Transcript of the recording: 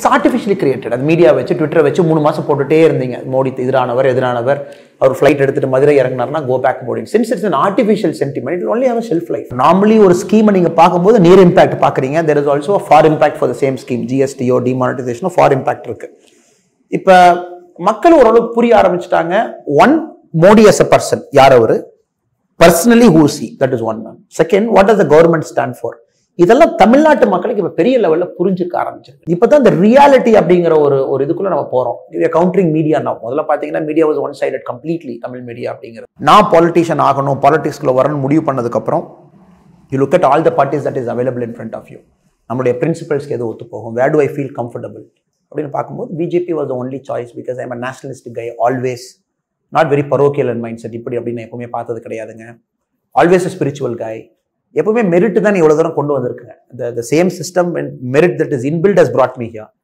it's artificially created அது media வச்சு ட்விட்டரை வச்சு மூணு மாசம் போட்டுட்டே இருந்தீங்க மோடி எதிரானவர் எதிரானவர் அவர் ஃப்ளைட் எடுத்துட்டு மதுரை இறங்கினார்னா go back Modi since it's an artificial sentiment it only have shelf life normally ஒரு ஸ்கீமை நீங்க பார்க்கும்போது நியர் இம்பாக்ட் பார்க்குறீங்க there is also far impact for the same scheme ஜிஎஸ்டியோ டிமானிட்டைசேஷனோ ஃபார் இம்பாக்ட் இருக்கு இப்போ மக்கள் ஓரளவுக்கு புரிய ஆரம்பிச்சிட்டாங்க one Modi as a person யார் அவரு personally who see that is one ma'am second what does the government stand for இதெல்லாம் தமிழ்நாட்டு மக்களுக்கு இப்போ பெரிய லெவலில் புரிஞ்சுக்க ஆரம்பிச்சிருக்கு இப்போ தான் இந்த ரியாலிட்டி அப்படிங்கிற ஒரு ஒரு இதுக்குள்ள நம்ம போகிறோம் கவுண்டரிங் மீடியா நான் முதல்ல பார்த்தீங்கன்னா media was one sided completely Tamil media அப்படிங்கிறது நான் பாலிட்டிஷியன் ஆகணும் பாலிடிக்ஸ்குள்ள வரணும்னு முடிவு பண்ணதுக்கப்புறம் you look at all the parties that is available in front of you நம்மளுடைய பிரின்சிபல்ஸ்க்கு எது ஒத்து போகும் where do I feel comfortable அப்படின்னு பார்க்கும்போது BJP was only choice because I'm a nationalist guy always not very parochial and mindset இப்படி அப்படின்னு நான் எப்பவுமே பார்த்தது கிடையாதுங்க ஆல்வேஸ் அ ஸ்பிரிச்சுவல் கை எப்பவுமே மெரிட் தான் இவ்வளோ தூரம் கொண்டு வந்திருக்குங்க the same system merit that is inbuilt has brought me here